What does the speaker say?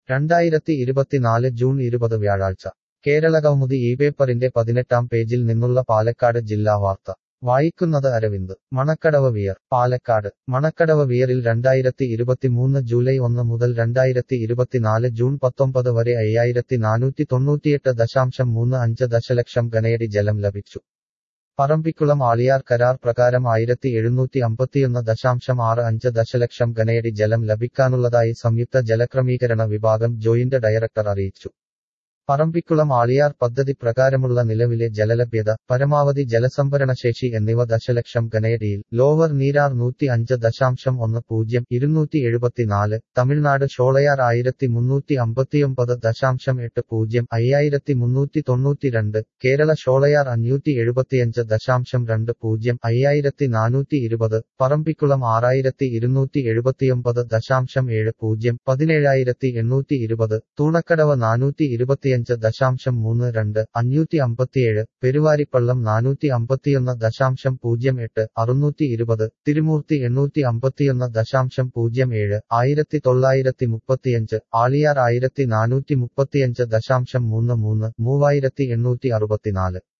രണ്ടായിരത്തി ഇരുപത്തിനാല് ജൂൺ ഇരുപത് വ്യാഴാഴ്ച കേരളകൗമുദി ഈ പേപ്പറിന്റെ പതിനെട്ടാം പേജിൽ നിന്നുള്ള പാലക്കാട് ജില്ലാ വാർത്ത വായിക്കുന്നത് അരവിന്ദ് മണക്കടവ് വിയർ പാലക്കാട് മണക്കടവ് വിയറിൽ രണ്ടായിരത്തി ഇരുപത്തിമൂന്ന് ജൂലൈ ഒന്ന് മുതൽ രണ്ടായിരത്തി ഇരുപത്തിനാല് ജൂൺ പത്തൊമ്പത് വരെ അയ്യായിരത്തി നാനൂറ്റി തൊണ്ണൂറ്റിയെട്ട് ദശാംശം മൂന്ന് അഞ്ച് ദശലക്ഷം ഘനയടി ജലം ലഭിച്ചു പറമ്പിക്കുളം ആളിയാർ കരാർ പ്രകാരം ആയിരത്തി എഴുന്നൂറ്റി അമ്പത്തിയൊന്ന് ദശാംശം ആറ് അഞ്ച് ദശലക്ഷം ഘനയടി ജലം ലഭിക്കാനുള്ളതായി സംയുക്ത ജലക്രമീകരണ വിഭാഗം ജോയിന്റ് ഡയറക്ടർ അറിയിച്ചു പറമ്പിക്കുളം ആളിയാർ പദ്ധതി പ്രകാരമുള്ള നിലവിലെ ജലലഭ്യത പരമാവധി ജലസംഭരണശേഷി എന്നിവ ദശലക്ഷം ഘനയടിയിൽ ലോവർ നീരാർ നൂറ്റി അഞ്ച് ദശാംശം ഒന്ന് പൂജ്യം ഇരുന്നൂറ്റി എഴുപത്തിനാല് തമിഴ്നാട് ഷോളയാർ ആയിരത്തി മുന്നൂറ്റി അമ്പത്തിയൊമ്പത് ദശാംശം എട്ട് പൂജ്യം അയ്യായിരത്തി മുന്നൂറ്റി തൊണ്ണൂറ്റിരണ്ട് കേരള ഷോളയാർ അഞ്ഞൂറ്റി എഴുപത്തിയഞ്ച് ദശാംശം രണ്ട് പൂജ്യം അയ്യായിരത്തി നാനൂറ്റി ഇരുപത് പറമ്പിക്കുളം ആറായിരത്തി ഇരുന്നൂറ്റി എഴുപത്തിയൊമ്പത് ദശാംശം ഏഴ് പൂജ്യം പതിനേഴായിരത്തി എണ്ണൂറ്റി ഇരുപത് തൂണക്കടവ് നാനൂറ്റി ഇരുപത്തിയഞ്ച് ദശാംശം മൂന്ന് രണ്ട് അഞ്ഞൂറ്റി അമ്പത്തിയേഴ് പെരുവാരിപ്പള്ളം നാനൂറ്റി അമ്പത്തിയൊന്ന് ദശാംശം പൂജ്യം എട്ട് അറുന്നൂറ്റി ഇരുപത് തിരുമൂർത്തി എണ്ണൂറ്റി അമ്പത്തിയൊന്ന് ദശാംശം പൂജ്യം ഏഴ് ആയിരത്തി തൊള്ളായിരത്തി മുപ്പത്തിയഞ്ച് ആളിയാർ ആയിരത്തി നാനൂറ്റി മുപ്പത്തിയഞ്ച് ദശാംശം മൂന്ന് മൂന്ന് മൂവായിരത്തി എണ്ണൂറ്റി അറുപത്തിനാല്